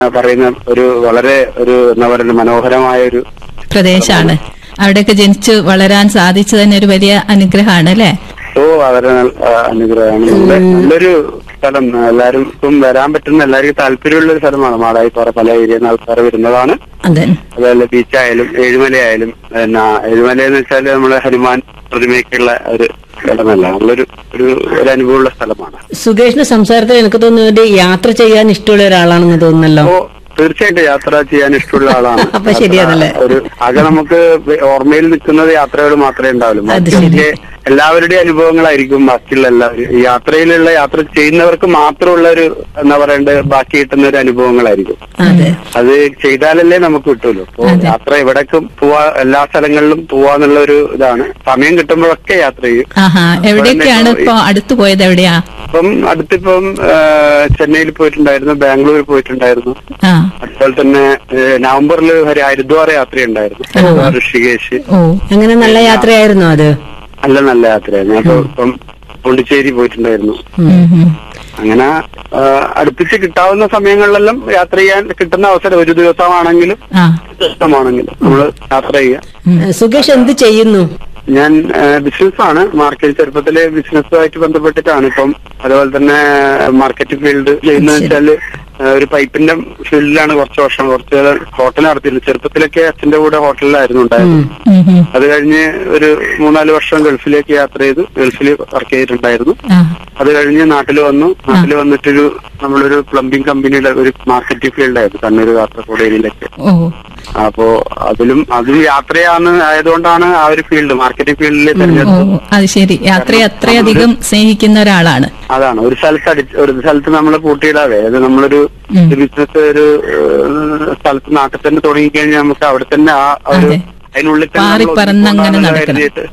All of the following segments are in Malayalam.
പറയുന്ന ഒരു വളരെ ഒരു എന്താ പറയുക മനോഹരമായ ഒരു പ്രദേശമാണ് അവിടെയൊക്കെ ജനിച്ചു വളരാൻ സാധിച്ചു തന്നെ ഒരു വലിയ അനുഗ്രഹമാണ് അല്ലേ ഓ വളരെ നല്ല ആ, അനുഗ്രഹമാണ് നല്ല നല്ലൊരു സ്ഥലം എല്ലാവർക്കും വരാൻ പറ്റുന്ന എല്ലാവർക്കും താല്പര്യമുള്ള ഒരു സ്ഥലമാണ് മാടായിപ്പാറ പല ഏരിയയിൽ നിന്ന് ആൾക്കാർ വരുന്നതാണ് അതെ അതുപോലെ ബീച്ചായാലും ഏഴുമലയായാലും പിന്നെ ഏഴുമല എന്ന് വെച്ചാൽ നമ്മളെ ഹനുമാൻ പ്രതിമയ്ക്കുള്ള ഒരു സ്ഥലമല്ല നല്ലൊരു ഒരു ഒരു അനുഭവമുള്ള സ്ഥലമാണ് സുകേഷിന്റെ സംസാരത്തിൽ എനിക്ക് തോന്നുന്നത് യാത്ര ചെയ്യാൻ ഇഷ്ടമുള്ള ഒരാളാണെന്ന് തോന്നുന്നല്ലോ അപ്പോ തീർച്ചയായിട്ടും യാത്ര ചെയ്യാൻ ഇഷ്ടമുള്ള ആളാണ് അപ്പൊ ശരിയാണല്ലേ? യാത്ര ഒരു ആകെ നമുക്ക് ഓർമ്മയിൽ നിൽക്കുന്നത് യാത്രകൾ മാത്രമേ ഉണ്ടാവുള്ളൂ അത് ബാക്കിയൊക്കെ എല്ലാവരുടെയും അനുഭവങ്ങളായിരിക്കും ബാക്കിയുള്ള എല്ലാവരും ഈ യാത്രയിലുള്ള യാത്ര ചെയ്യുന്നവർക്ക് മാത്രമുള്ള ഒരു എന്താ പറയണ്ടത് ബാക്കി കിട്ടുന്ന ഒരു അനുഭവങ്ങളായിരിക്കും അതെ അത് ചെയ്താലല്ലേ നമുക്ക് കിട്ടുമല്ലോ അപ്പോ യാത്ര എവിടേക്കും പോവാ എല്ലാ സ്ഥലങ്ങളിലും പോവാന്നുള്ള ഒരു ഇതാണ് സമയം കിട്ടുമ്പോഴൊക്കെ യാത്ര ചെയ്യും ആഹാ എവിടേക്കാണ് ഇപ്പൊ അടുത്ത് പോയത് എവിടെയാ ഇപ്പം അടുത്തിപ്പം ആ, ചെന്നൈയിൽ പോയിട്ടുണ്ടായിരുന്നു ബാംഗ്ലൂർ പോയിട്ടുണ്ടായിരുന്നു ആ അതുപോലെ തന്നെ ഏഹ്, നവംബറിൽ ഒരു ഹരിദ്വാർ യാത്രയുണ്ടായിരുന്നു ഋഷികേശ് ഓ അങ്ങനെ നല്ല യാത്രയായിരുന്നു അത് നല്ല നല്ല യാത്രയായിരുന്നു അപ്പൊ ഇപ്പം പോണ്ടിച്ചേരി പോയിട്ടുണ്ടായിരുന്നു ഉം, ഉം. അങ്ങനെ ആ, അടുപ്പിച്ച് കിട്ടാവുന്ന സമയങ്ങളിലെല്ലാം യാത്ര ചെയ്യാൻ കിട്ടുന്ന അവസരം ഒരു ദിവസമാണെങ്കിലും ആ ദിവസമാണെങ്കിലും നമ്മൾ യാത്ര ചെയ്യുക സുകേഷ് എന്ത് ചെയ്യുന്നു ഞാൻ ബിസിനസ്സാണ് മാർക്കറ്റ് ചെറുപ്പത്തിലെ ബിസിനസ്സുമായിട്ട് ബന്ധപ്പെട്ടിട്ടാണ് ഇപ്പം അതുപോലെ തന്നെ മാർക്കറ്റ് ഫീൽഡ് ചെയ്യുന്നത് വെച്ചാല് ആ, ഒരു പൈപ്പിന്റെ ഫീൽഡിലാണ് കുറച്ച് വർഷം കുറച്ച് ഹോട്ടൽ നടത്തിയിരുന്നു ചെറുപ്പത്തിലൊക്കെ അച്ഛന്റെ കൂടെ ഹോട്ടലിലായിരുന്നു ഉണ്ടായിരുന്നത് ഉം, ഉം. അത് കഴിഞ്ഞ് ഒരു മൂന്നാല് വർഷം ഗൾഫിലേക്ക് യാത്ര ചെയ്തു ഗൾഫിൽ വർക്ക് ചെയ്തിട്ടുണ്ടായിരുന്നു ആ അത് കഴിഞ്ഞ് നാട്ടിൽ വന്നു നാട്ടിൽ വന്നിട്ടൊരു നമ്മളൊരു പ്ലംബിംഗ് കമ്പനിയുടെ ഒരു മാർക്കറ്റിംഗ് ഫീൽഡായിരുന്നു കണ്ണൂർ കാസർഗോഡ് ഏരിയയിലൊക്കെ ഓ അപ്പോ അതിലും അതും യാത്രയാണ് ആയതുകൊണ്ടാണ് ആ ഒരു ഫീൽഡ് മാർക്കറ്റിംഗ് ഫീൽഡിൽ ഓ തെരഞ്ഞെടുത്തത് അത് ശരി യാത്രയെ അത്രയധികം സ്നേഹിക്കുന്ന ഒരാളാണ് അതാണ് ഒരു സ്ഥലത്ത് അടി ഒരു സ്ഥലത്ത് നമ്മൾ പൂട്ടിയിടാതെ അത് നമ്മളൊരു ഉം. ബിസിനസ് ഒരു ഏഹ്, സ്ഥലത്ത് നാട്ടിൽ തന്നെ തുടങ്ങിക്കഴിഞ്ഞാൽ നമുക്ക് അവിടെ തന്നെ ആ ആ ഒരു അതെ. അതിനുള്ളിൽ തന്നെ പാറി നമ്മൾ പറന്ന് അങ്ങനെ ഒതുങ്ങിക്കൊള്ളാമെന്നുള്ള നടക്കണം. കരുതിയിട്ട്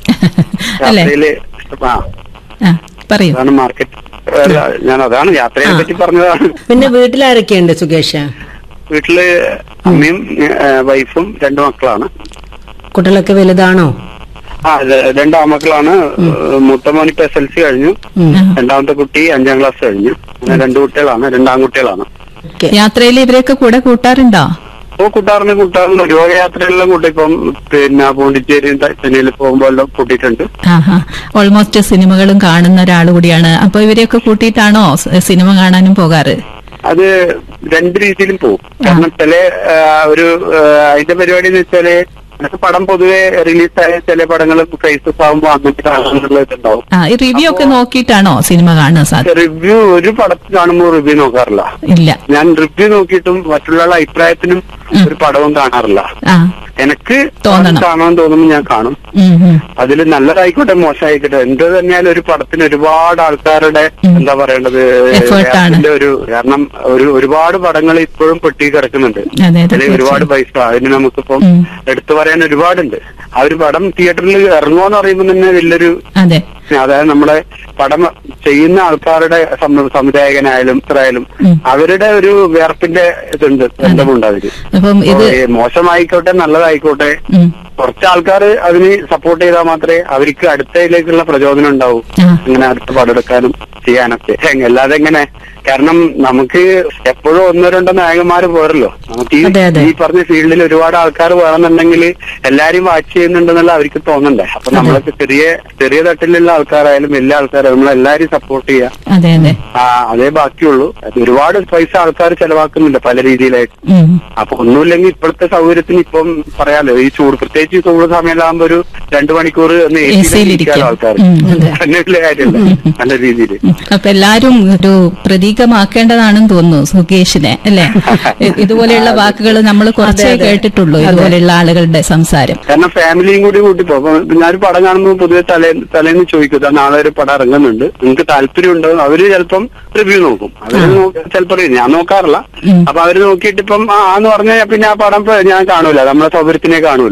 അല്ലേ യാത്രയില് ആ ആ പറയൂ അതാണ് മാർക്കറ്റ് ഞാൻ അതാണ് യാത്രയെ പറ്റി പറഞ്ഞതാണ് പിന്നെ വീട്ടിലാരൊക്കെയുണ്ട് സുകേഷ് വീട്ടില് അമ്മയും ഏഹ്, വൈഫും രണ്ട് മക്കളാണ് കുട്ടികളൊക്കെ വലുതാണോ ആ ഇത് രണ്ട് ആമക്കളാണ് മൂത്ത മോൻ ഇപ്പൊ എസ് എൽ സി കഴിഞ്ഞു രണ്ടാമത്തെ കുട്ടി അഞ്ചാം ക്ലാസ് കഴിഞ്ഞു അങ്ങനെ രണ്ട് കുട്ടികളാണ് രണ്ട് ആൺകുട്ടികളാണ് ഓക്കെ യാത്രയിൽ ഇവരെയൊക്കെ കൂടെ കൂട്ടാറുണ്ടോ ഇപ്പൊ കൂട്ടാറിന് കൂട്ടാറുണ്ട് ഒരുപാട് യാത്രകളിലും കൂട്ടി ഇപ്പം പിന്നെ പോണ്ടിച്ചേരി ചെന്നൈയിൽ പോകുമ്പോൾ എല്ലാം കൂട്ടിയിട്ടുണ്ട് ആഹാ ഓൾമോസ്റ്റ് സിനിമകളും കാണുന്ന ഒരാൾ കൂടിയാണ് അപ്പൊ ഇവരെയൊക്കെ കൂട്ടിയിട്ടാണോ സ് സിനിമ കാണാനും പോകാറ് അത് രണ്ട് രീതിയിലും പോകും കാരണം ചില ആ, ഒരു ആ, അതിന്റെ പരിപാടി എന്ന് വെച്ചാല് എനിക്ക് പടം പൊതുവെ റിലീസായ ചില പടങ്ങൾ ക്രൈസിസ് ആകുമ്പോൾ അങ്ങനത്തെ കാണാനുള്ള ഇതുണ്ടാവും ആ ഈ റിവ്യൂ ഒക്കെ നോക്കിയിട്ടാണോ സിനിമ കാണാൻ സാധ്യത റിവ്യൂ ഒരു പടത്തിൽ കാണുമ്പോൾ റിവ്യൂ നോക്കാറില്ല ഇല്ല ഞാൻ റിവ്യൂ നോക്കിയിട്ടും മറ്റുള്ള അഭിപ്രായത്തിനും ഒരു പടവും കാണാറില്ല ആ എനിക്ക് തോന്നണം. കാണാൻ തോന്നുമ്പോൾ ഞാൻ കാണും ഉം, ഉം. അതിൽ നല്ലതായിക്കോട്ടെ മോശമായിക്കോട്ടെ എന്ത് തന്നെയാലും ഒരു പടത്തിന് ഒരുപാട് ആൾക്കാരുടെ എന്താ പറയേണ്ടത് Effort ആണ്. അതിന്റെ ഒരു കാരണം ഒരു ഒരുപാട് പടങ്ങൾ ഇപ്പോഴും പെട്ടി കിടക്കുന്നുണ്ട് അതെ അതെ അതിൽ ഒരുപാട് പൈസ അതിന് നമുക്കിപ്പം ഉം. എടുത്തു പറയാൻ ഒരുപാടുണ്ട് ആ ഒരു പടം തിയേറ്ററിൽ ഇറങ്ങുമെന്ന് പറയുമ്പോൾ തന്നെ വലിയൊരു അതെ അതായത് നമ്മളെ പടം ചെയ്യുന്ന ആൾക്കാരുടെ സം- സംവിധായകനായാലും ഇത്രയായാലും ഉം. അവരുടെ ഒരു വേർപ്പിന്റെ ഇതുണ്ട് ബന്ധമുണ്ട് അതിന് അപ്പം ഇത് അപ്പോ, ഏ, മോശമായിക്കോട്ടെ നല്ലതായിക്കോട്ടെ ഉം. കുറച്ച് ആൾക്കാർ അതിന് സപ്പോർട്ട് ചെയ്താൽ മാത്രമേ അവർക്ക് അടുത്തതിലേക്കുള്ള പ്രചോദനം ഉണ്ടാവൂ ആ. ഇങ്ങനെ അടുത്ത പടെടുക്കാനും ചെയ്യാനൊക്കെ എങ് അല്ലാതെ എങ്ങനെ കാരണം നമുക്ക് എപ്പോഴും ഒന്നോ രണ്ടോ നായകന്മാര് പോരല്ലോ നമുക്ക് അതെ, അതെ. ഈ ഈ പറഞ്ഞ ഫീൽഡിൽ ഒരുപാട് ആൾക്കാർ വേണമെന്നുണ്ടെങ്കിൽ എല്ലാരും വാച്ച് ചെയ്യുന്നുണ്ടെന്നുള്ള അവർക്ക് തോന്നണ്ടേ അപ്പൊ നമ്മളൊക്കെ ചെറിയ ചെറിയ തട്ടിലുള്ള ആൾക്കാരായാലും വലിയ ആൾക്കാരായാലും നമ്മളെല്ലാരും സപ്പോർട്ട് ചെയ്യുക അതെ അതെ ആ അതേ ബാക്കിയുള്ളൂ അത് ഒരുപാട് പൈസ ആൾക്കാർ ചെലവാക്കുന്നുണ്ട് പല രീതിയിലായിട്ട് ഉം. അപ്പൊ ഒന്നുമില്ലെങ്കിൽ ഇപ്പോഴത്തെ സൗകര്യത്തിന് ഇപ്പം പറയാലോ ഈ ചൂട് പ്രത്യേകിച്ച് ഈ ചൂട് സമയമാകുമ്പോ ഒരു രണ്ടു മണിക്കൂർ ഒന്ന് എ AC യിൽ ഇരിക്കാം. ആൾക്കാർ ഉം, അതെ. അങ്ങനെയുള്ള കാര്യമല്ല നല്ല രീതിയിൽ ഉം. അപ്പൊ എല്ലാരും ഒരു പ്രതീകമാക്കേണ്ടതാണെണെന്ന് തോന്നുന്നു സുകേഷിനെ അല്ലെ ഇ- ഇതുപോലെയുള്ള വാക്കുകൾ നമ്മൾ കുറച്ചേ കേട്ടിട്ടുള്ളൂ ഇതുപോലെയുള്ള ആളുകളുടെ സംസാരം കാരണം ഫാമിലിയും കൂടി കൂട്ടി പോകും അപ്പൊ ഞാനൊരു പടം കാണുമ്പോൾ പൊതുവെ തലേ തലേന്ന് ചോദിക്കും "ദാ നാളെ ഒരു പടം ഇറങ്ങുന്നുണ്ട് നിങ്ങൾക്ക് താല്പര്യമുണ്ടോ അവര് ചിലപ്പം റിവ്യൂ നോക്കും അവര് ചിലപ്പോൾ ഞാൻ നോക്കാറില്ല ഉം. അപ്പൊ അവര് നോക്കിയിട്ട് ഇപ്പം ആ എന്ന് പറഞ്ഞാൽ പിന്നെ ആ പടം ഇപ്പൊ ഞാൻ കാണൂല നമ്മളെ സൗകര്യത്തിനെ കാണൂലോ ഇപ്പൊ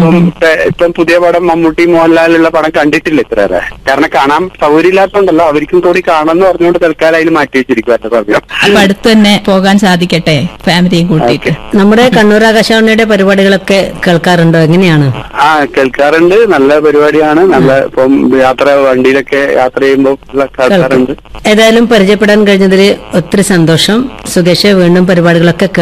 ഇപ്പം ഇപ്പ- ഇപ്പം പുതിയ പടം മമ്മൂട്ടി മോഹൻലാലുള്ള പടം കണ്ടിട്ടില്ല ഇത്രയേറെ കാരണം കാണാൻ സൗകര്യമില്ലാത്തോണ്ടല്ലോ അവർക്കും കൂടി കാണാന്ന് പറഞ്ഞുകൊണ്ട് തൽക്കാലം അതിൽ മാറ്റി വെച്ചിരിക്കും എന്റെ സമയം അപ്പൊ അടുത്ത് തന്നെ പോകാൻ സാധിക്കട്ടെ ഫാമിലിയും കൂട്ടിയിട്ട് നമ്മുടെ കണ്ണൂർ ആകാശവാണിയുടെ പരിപാടികളൊക്കെ കേൾക്കാറുണ്ടോ എങ്ങനെയാണ് ആ കേൾക്കാറുണ്ട് നല്ല പരിപാടിയാണ് നല്ല ഇപ്പം യാത്ര വണ്ടിയിലൊക്കെ യാത്ര ചെയ്യുമ്പോൾ കേൾക്കാറുണ്ട് ഏതായാലും പരിചയപ്പെടാൻ കഴിഞ്ഞതിൽ ഒത്തിരി സന്തോഷം സുകേഷ് വീണ്ടും പരിപാടികളൊക്കെ